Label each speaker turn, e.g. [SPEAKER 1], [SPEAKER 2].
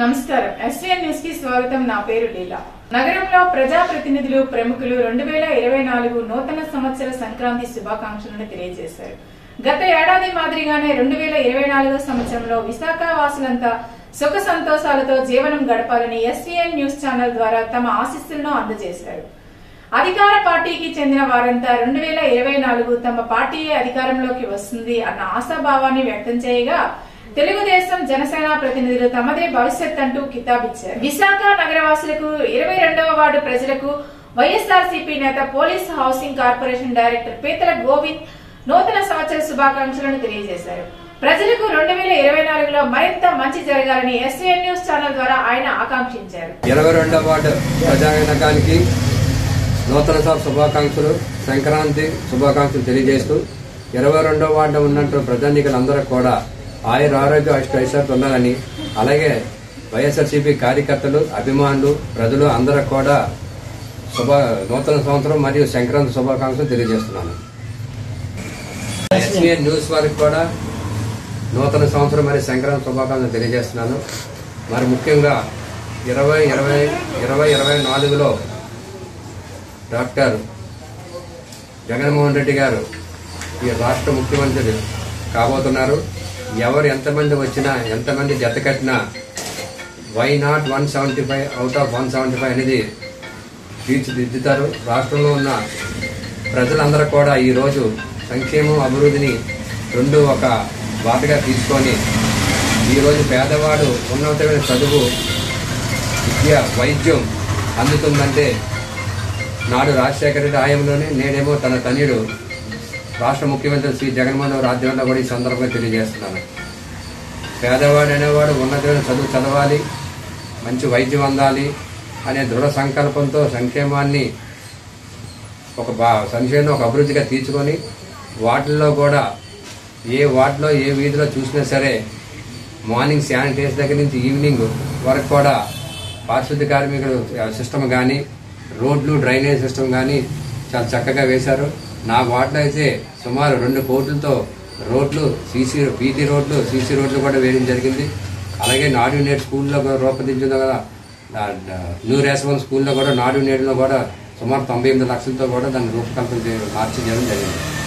[SPEAKER 1] నమస్కారం SVN news కి స్వాగతం నా పేరు లీలా నగరంలో ప్రజాప్రతినిధులు ప్రముఖులు రెండు వేల ఇరవై నాలుగు నూతన సంవత్సర సంక్రాంతి శుభాకాంక్షలను తెలియజేశారు గత ఏడాది మాదిరిగానే రెండు వేల ఇరవై నాలుగో సంవత్సరంలో విశాఖ వాసులంతా సుఖ సంతోషాలతో జీవనం గడపాలని ఎస్వీఎన్ న్యూస్ ఛానల్ ద్వారా తమ ఆశీస్సులను అందజేశారు అధికార పార్టీకి చెందిన వారంతా రెండు వేల ఇరవై నాలుగు తమ పార్టీయే అధికారంలోకి వస్తుంది అన్న ఆశాభావాన్ని వ్యక్తం చేయగా తెలుగుదేశం జనసేన ప్రతినిధులు తమదే భవిష్యత్ అంటూ కితాబిచ్చారు విశాఖ నగరవాసులకు ఇరవై రెండవ వార్డు ప్రజలకు వైఎస్ఆర్సీపీ నేత పోలీస్ హౌసింగ్ కార్పొరేషన్ డైరెక్టర్ పీతల గోవింద్ నూతన సంవత్సర శుభాకాంక్షలను తెలియజేశారు ప్రజలకు రెండు వేల ఇరవై నాలుగులో మరింత మంచి జరగాలని ఎస్వీఎన్ న్యూస్ ఛానల్ ద్వారా ఆయన ఆకాంక్షించారు
[SPEAKER 2] ఇరవై రెండవ వార్డు ప్రజాగణకానికి నూతన సంవత్సర శుభాకాంక్షలు సంక్రాంతి శుభాకాంక్షలు తెలియజేస్తూ ఇరవై రెండవ వార్డు ఉన్నట్టు ప్రజానికులందరూ కూడా ఆయుర ఆరోగ్య అష్ట ఐశ్వర్యాలు ఉండాలని అలాగే వైఎస్ఆర్సీపీ కార్యకర్తలు అభిమానులు ప్రజలు అందరూ కూడా శుభ నూతన సంవత్సరం మరియు సంక్రాంతి శుభాకాంక్షలు తెలియజేస్తున్నాను ఎస్వీఎన్ న్యూస్ వారికి కూడా నూతన సంవత్సరం మరియు సంక్రాంతి శుభాకాంక్షలు తెలియజేస్తున్నాను మరి ముఖ్యంగా ఇరవై ఇరవై ఇరవై ఇరవై నాలుగులో డాక్టర్ జగన్మోహన్ రెడ్డి గారు ఈ రాష్ట్ర ముఖ్యమంత్రి కాబోతున్నారు ఎవరు ఎంతమంది వచ్చినా ఎంతమంది జత కట్టినా why not one seventy five out of one seventy five అనేది తీర్చిదిద్దుతారు రాష్ట్రంలో ఉన్న ప్రజలందరూ కూడా ఈరోజు సంక్షేమం అభివృద్ధిని రెండు ఒక బాటగా తీసుకొని ఈరోజు పేదవాడు ఉన్నతమైన చదువు విద్య వైద్యం అందుతుందంటే నాడు రాజశేఖర రెడ్డి హయాంలోనే నేనేమో తన తనయుడు రాష్ట్ర ముఖ్యమంత్రి శ్రీ జగన్మోహన్ రెడ్డి ఆధ్వర్యంలో కూడా ఈ సందర్భంగా తెలియజేస్తున్నాను పేదవాడు అనేవాడు ఉన్నతమైన చదువు చదవాలి మంచి వైద్యం అందాలి అనే దృఢ సంకల్పంతో సంక్షేమాన్ని ఒక బా సంక్షేమం ఒక అభివృద్ధిగా తీర్చుకొని వాటిల్లో కూడా ఏ వార్డులో ఏ వీధిలో చూసినా సరే మార్నింగ్ శానిటైజ్ దగ్గర నుంచి ఈవినింగ్ వరకు కూడా పారిశుద్ధ్య కార్మికులు సిస్టమ్ కానీ రోడ్లు డ్రైనేజ్ సిస్టమ్ కానీ చాలా చక్కగా వేశారు నా వార్డులో అయితే సుమారు రెండు కోట్లతో రోడ్లు సీసీ బీటీ రోడ్లు సీసీ రోడ్లు కూడా వేయడం జరిగింది అలాగే నాడు నేడు స్కూల్లో కూడా రూపొందించిన కదా ఆ, ఆ, న్యూ రేసవన్ స్కూల్లో కూడా నాడు నేడులో కూడా సుమారు తొంభై ఎనిమిది లక్షలతో కూడా దాన్ని రూపకల్పన చేయడం మార్చి చేయడం జరిగింది